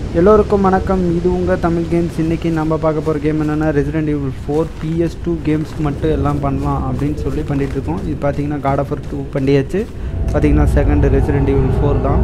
எல்லோருக்கும் வணக்கம் இது உங்கள் தமிழ் கேம்ஸ் இன்றைக்கி நம்ம பார்க்க போகிற கேம் என்னென்னா Resident Evil four PS two games மட்டும் எல்லாம் பண்ணலாம் அப்படின்னு சொல்லி பண்ணிட்டு இருக்கோம் இது பார்த்தீங்கன்னா காட் ஆஃபர் டூ பண்ணியாச்சு பார்த்தீங்கன்னா செகண்ட் ரெசிடென்ட் ஈவில் ஃபோர் தான்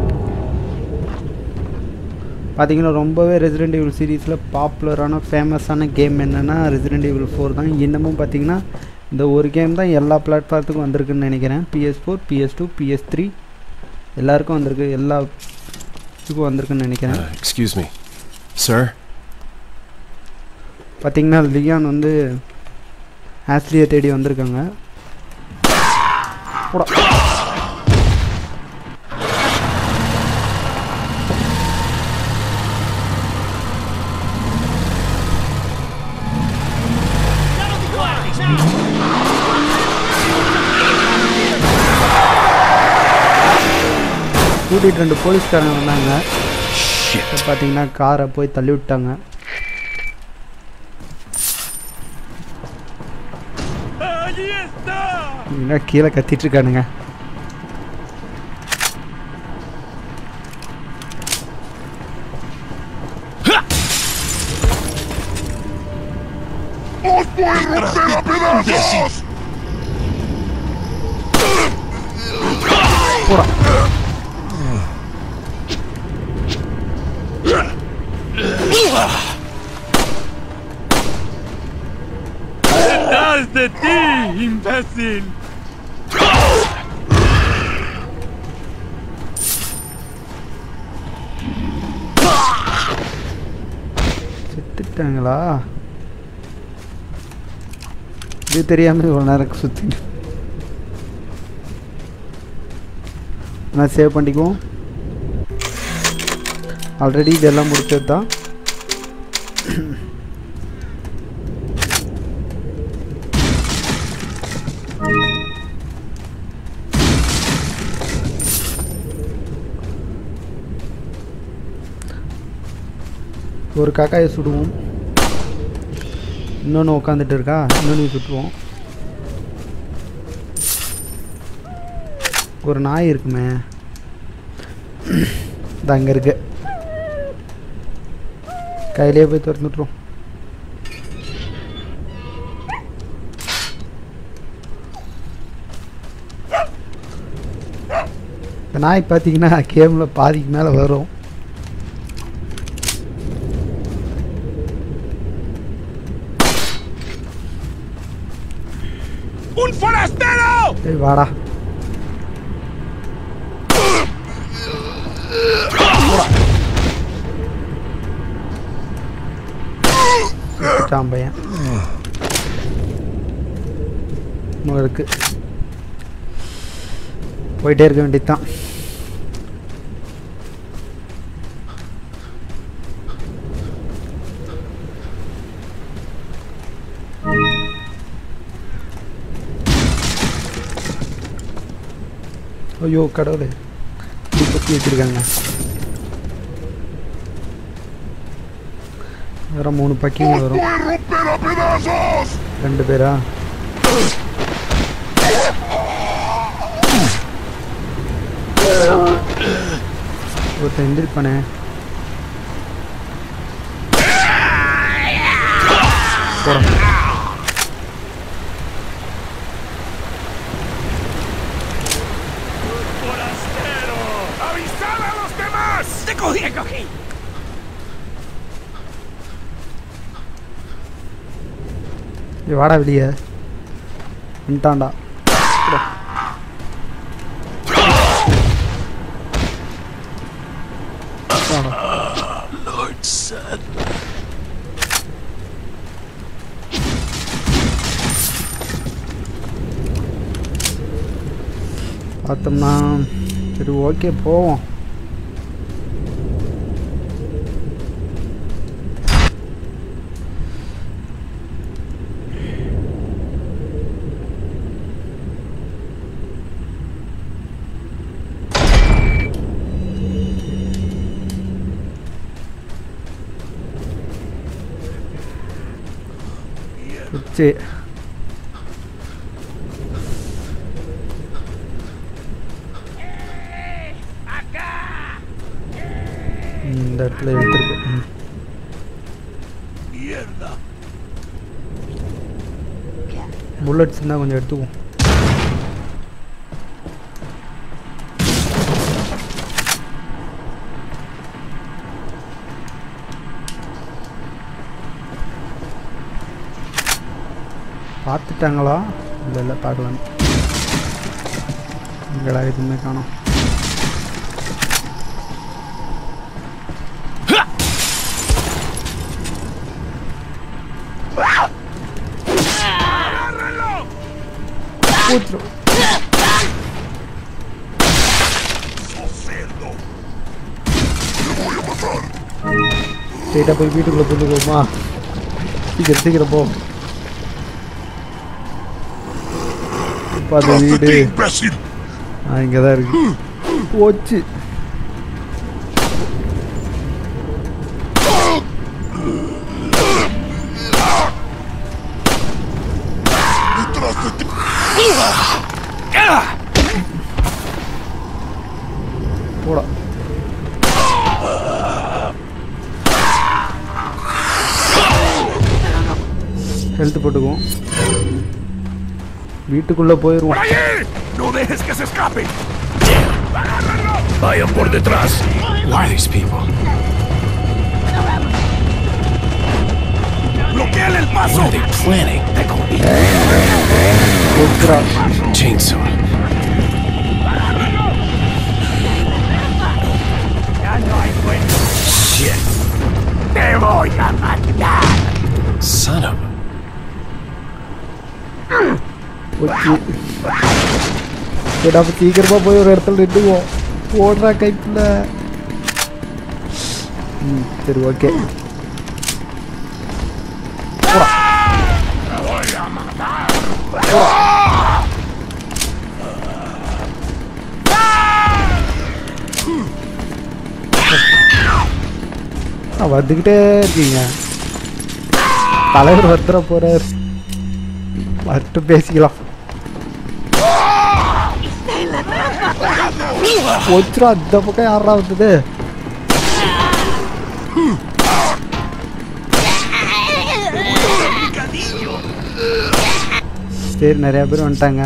பார்த்தீங்கன்னா ரொம்பவே ரெசிடென்ட் ஈவில் சீரீஸில் பாப்புலரான ஃபேமஸான கேம் என்னென்னா ரெசிடென்ட் ஈவில் ஃபோர் தான் இன்னமும் பார்த்தீங்கன்னா இந்த ஒரு கேம் தான் எல்லா பிளாட்ஃபார்த்துக்கும் வந்திருக்குன்னு நினைக்கிறேன் PS four PS two PS three எல்லாருக்கும் வந்திருக்கு எல்லா இதுக்கும் வந்திருக்குன்னு நினைக்கிறேன் Uh, excuse me. Sir? பார்த்தீங்கன்னா லியான் வந்து ஆஸ்லியை தேடி வந்திருக்காங்க போடா. கூட்டிகிட்டு ரெண்டு போலீஸ்காரங்க வந்தாங்க Shit. இப்போ பார்த்தீங்கன்னா காரை போய் தள்ளி விட்டாங்க என்ன கீழே கத்திட்டு இருக்கானுங்க போடா Das de ti, imbécil! செத்துட்டாங்களா இது தெரியாம இவ்வளோ நேரம் சுற்றி நான் சேவ் பண்ணிக்குவோம் ஆல்ரெடி இதெல்லாம் முடிச்சது தான் ஒரு காக்காயை சுடுவோம் இன்னொன்று உட்காந்துட்டு இருக்கா இன்னொன்று சுட்டுவோம் ஒரு நாய் இருக்குமே இது அங்கே இருக்கு கையிலே போய் திறந்துட்டுரும் இந்த நாய் பார்த்தீங்கன்னா கேமில் பாதிக்கு மேலே வரும் ¡Un forastero! ஏய் வாடா செத்துட்டான் பையன் இன்னும் இருக்கு போயிட்டே இருக்க வேண்டியதுதான் ஐயோ கடவுளே இப்படி பற்றி வச்சிருக்காங்க வேற மூணு பக்கிங்க வரும் ரெண்டு பேரா ஒருத்தன் எந்திரிப்பானே போட ¡Forastero! ¡Avisad a los demás! ¡Te cogí, te cogí! ஏய், வாடா வெளியே வந்துட்டான்டா வாடா. Lord said. பார்த்தோம்னா சரி ஓகே போவோம் சரி இந்த இடத்துல எடுத்துருக்கு ம். Mierda. புல்லட்ஸ் இருந்தால் கொஞ்சம் எடுத்துக்குவோம் பார்த்துட்டாங்களா இல்லை இல்லை பார்க்கலாம் இங்கடா எதுவுமே காணோம் ¡Agárrenlo! போச்சுரும் cerdo! ஸ்ட்ரெயிட்டாக போய் வீட்டுக்குள்ளே போட்டுக்கோமா சீக்கிரம் சீக்கிரம் போ இப்போ அந்த வீடு imbécil! ஆ இங்கே தான் இருக்கு போச்சு ¡Detrás de ti! போடா ஹெல்த் போட்டுக்குவோம் வீட்டுக்குள்ளே ¡Por போயிடுவோம் allí! ¡No dejes que se escape! ¡Agárrenlo! Vayan por detrás. Who are these people? ¡Bloqueen el What paso! are they planning? போச்சுடா Chainsaw. Shit. ¡Te voy a matar! Son of a. போச்சு சரி அப்போ சீக்கிரமாக போய் ஒரு இடத்துல நின்றுவோம் போடுறா கைப்பில் ம் சரி ஓகே ஆ, வந்துக்கிட்டே இருக்கீங்க தலைவர் வந்துட போறார் வரட்டும் பேசிக்கலாம் போச்சுடா அந்த பக்கம் யாரா வந்தது சரி நிறைய பேர் வந்துட்டாங்க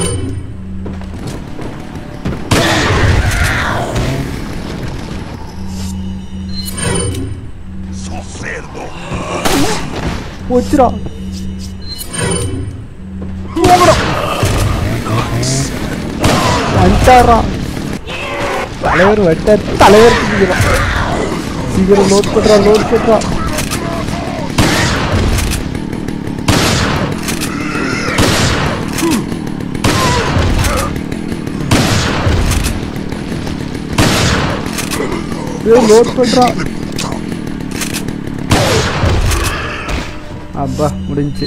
¡Sos cerdo! போச்சுடா வந்துட்டாரா தலைவர் வந்துட்டார் தலைவர் சீக்கிரம் சீக்கிரம் லோட் பண்றா லோட் பண்றா லோட் பண்றா அப்பா முடிஞ்சு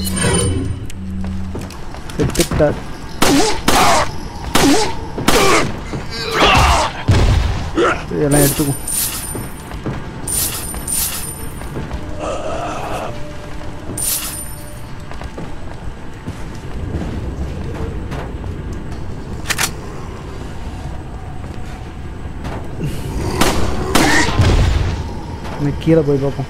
செத்துட்டார் இதெல்லாம் எடுத்துக்கும் இன்னும் கீழே போய் பார்ப்போம்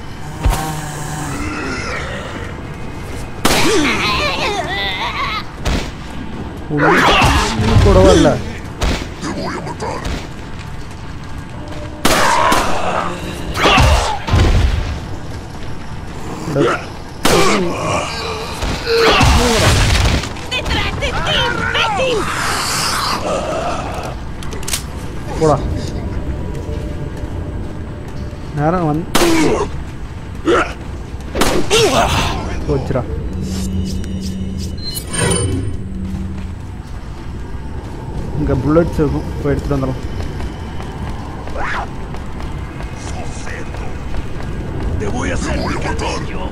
ஒன்றும் கூடவா இல்லை ¡Detrás de ti, imbécil! போடா நேரம் வந்து போச்சுடா இங்கே புல்லட்ஸ் இருக்கும் போய் எடுத்துகிட்டு வந்துடும் ¡Sos cerdo! ¡Te voy a hacer picadillo!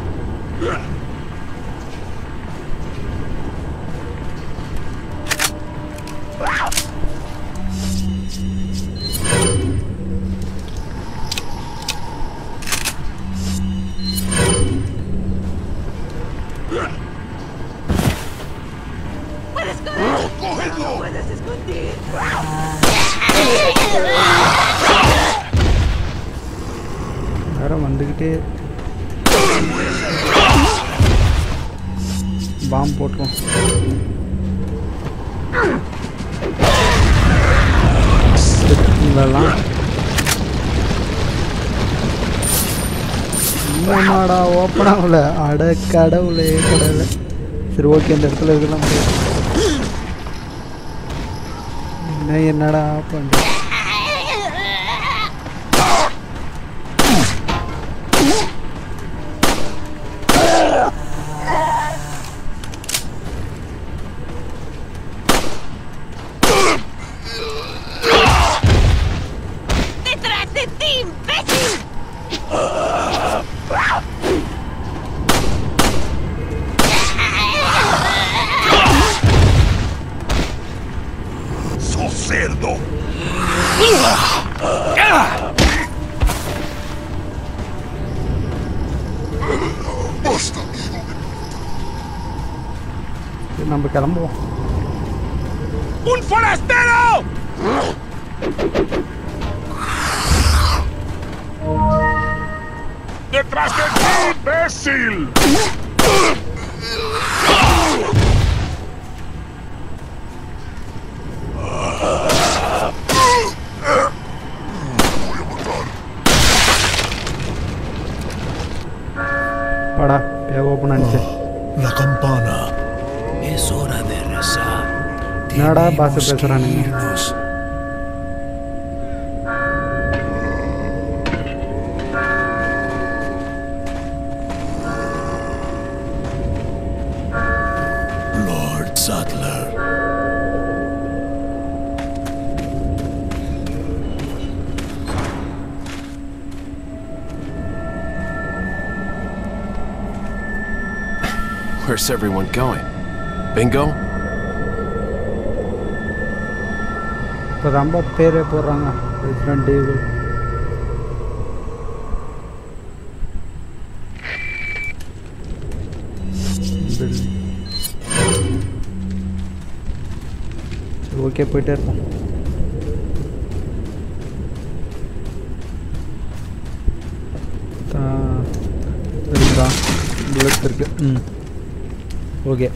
¡Puedes correr! ¡Cógelo! ¡Puedes esconder! வேற வந்துக்கிட்டே பாம்பு போட்டுருவோம் இதெல்லாம் என்னமாடா ஓப்பன் ஆகல அட கடவுளே கடவுளே சரி ஓகே இந்த இடத்துல இருக்கலாம் முடியாது என்ன என்னடா பண்ற ¡Detrás de ti, imbécil! ¡Sos cerdo! சரி, நம்ம கிளம்புவோம் ¡Un forastero! ¡Detrás de ti, imbécil! வாடா பேக ஓப்பன் ஆனிச்சு La campana. Es hora de rezar. என்னடா பாச Tenemos que பேசுறானுங்க irnos. Lord Sattler. Where's everyone going? Bingo? இப்போ ரொம்ப பேரே போடுறாங்க ரெசிடென்ட் ஈவில் சரி ஓகே போயிட்டே இருப்போம் தா- இருக்கா புல்லட் இருக்கு ம் ஓகே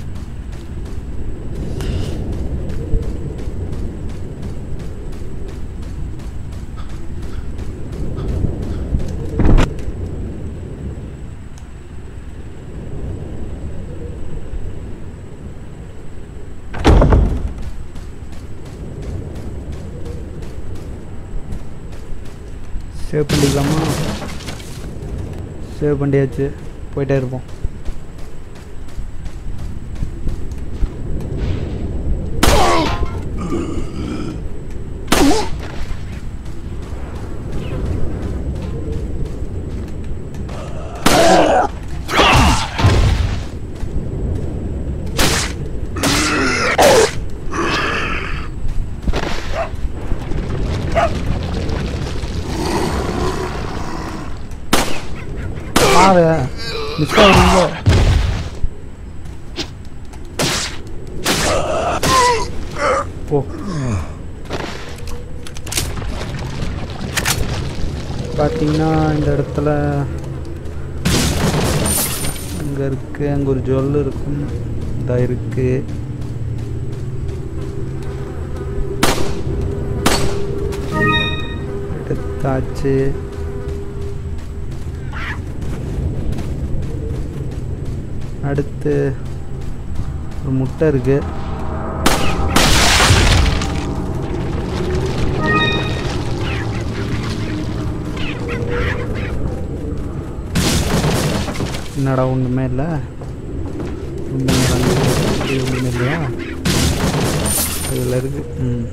சேவ் பண்ணிக்கலாமா சேவ் பண்ணியாச்சு போயிட்டே இருப்போம் பாரு மிஸ் ஆகுறீங்க ஓ பார்த்தீங்கன்னா இந்த இடத்துல அங்கே இருக்கு அங்கே ஒரு ஜுவல் இருக்கும் இதா இருக்கு எடுத்தாச்சு அடுத்து ஒரு முட்டை இருக்கு என்னடா ஒன்றுமே இல்லை ஒன்றுமே ஒன்றுமே இல்லையா இதில் இருக்கு ம்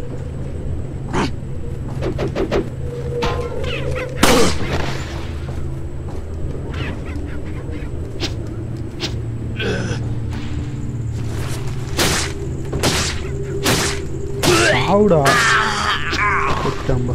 சாவுடா கொட்டாம்பா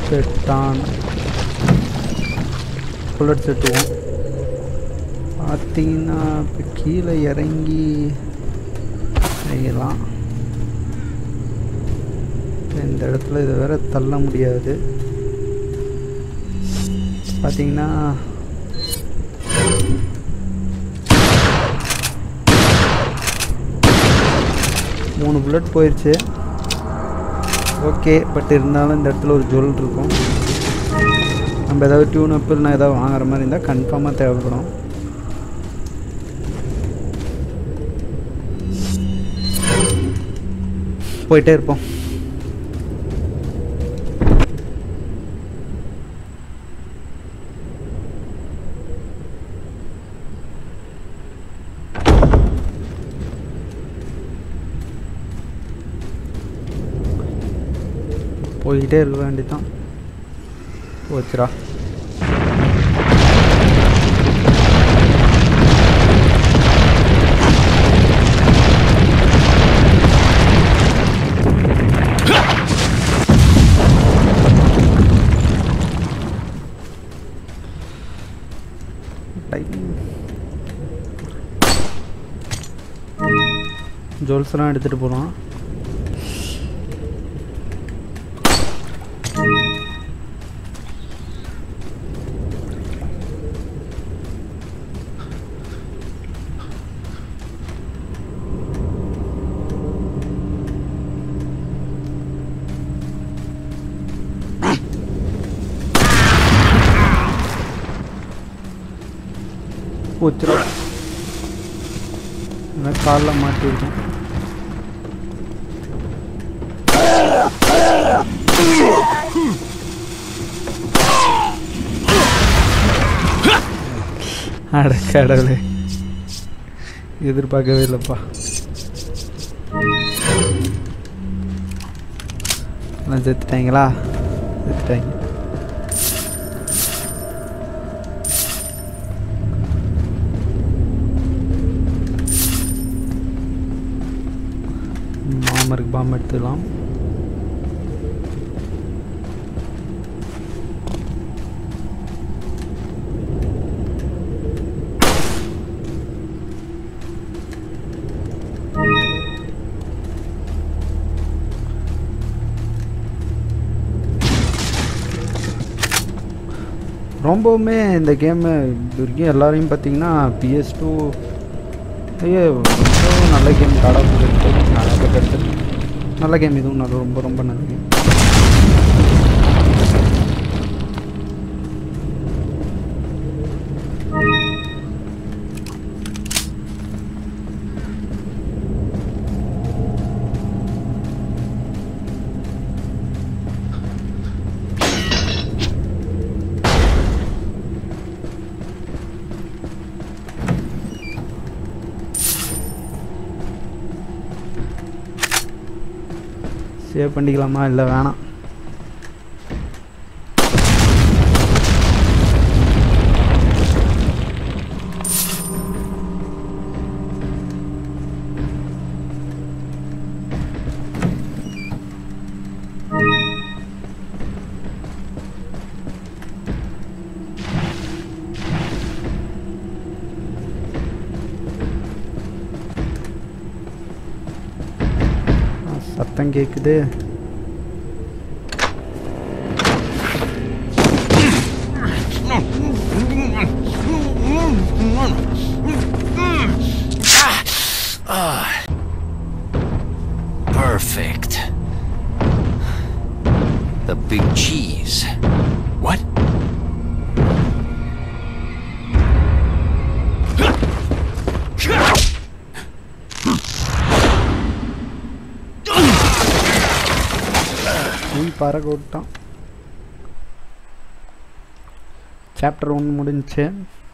செட்டான் புல்லட் செட்டுவோம் பார்த்தீங்கன்னா இப்போ கீழே இறங்கி செய்யலாம் இந்த இடத்துல இதை வேற தள்ள முடியாது பார்த்தீங்கன்னா மூணு புல்லட் போயிடுச்சு ஓகே பட் இருந்தாலும் இந்த இடத்துல ஒரு ஜுவல் இருக்கும் நம்ம ஏதாவது டியூன் அப் இல்லைனா ஏதாவது வாங்குற மாதிரி இருந்தால் கன்ஃபார்மாக தேவைப்படும் போயிட்டே இருப்போம் போய்கிட்டே இருக்க வேண்டியதான் போச்சுடா ஜுவல்ஸ்லாம் எடுத்துகிட்டு போகலாம் போச்சுடா எனக்கு காலில் மாட்டிருக்கும் அட கடவுளே எதிர்பார்க்கவே இல்லைப்பா எல்லாம் செத்துட்டாங்களா செத்துட்டாங்க மாமருக்கு பாம் எடுத்துக்கலாம் ரொம்பவுமே இந்த கேமு இது வரைக்கும் எல்லாரையும் பார்த்தீங்கன்னா பிஎஸ் டூ ஐயோ ரொம்ப நல்ல கேம் காடா நல்லா எடுத்து நல்ல கேம் இதுவும் நல்ல ரொம்ப ரொம்ப நல்ல கேம் சேவ் பண்ணிக்கலாமா இல்லை வேணாம் ஆ, சத்தம் கேட்குது Perfect. The big cheese. What? உள் பறக்க விட்டான் சாப்டர் ஒன்று முடிஞ்சுச்சு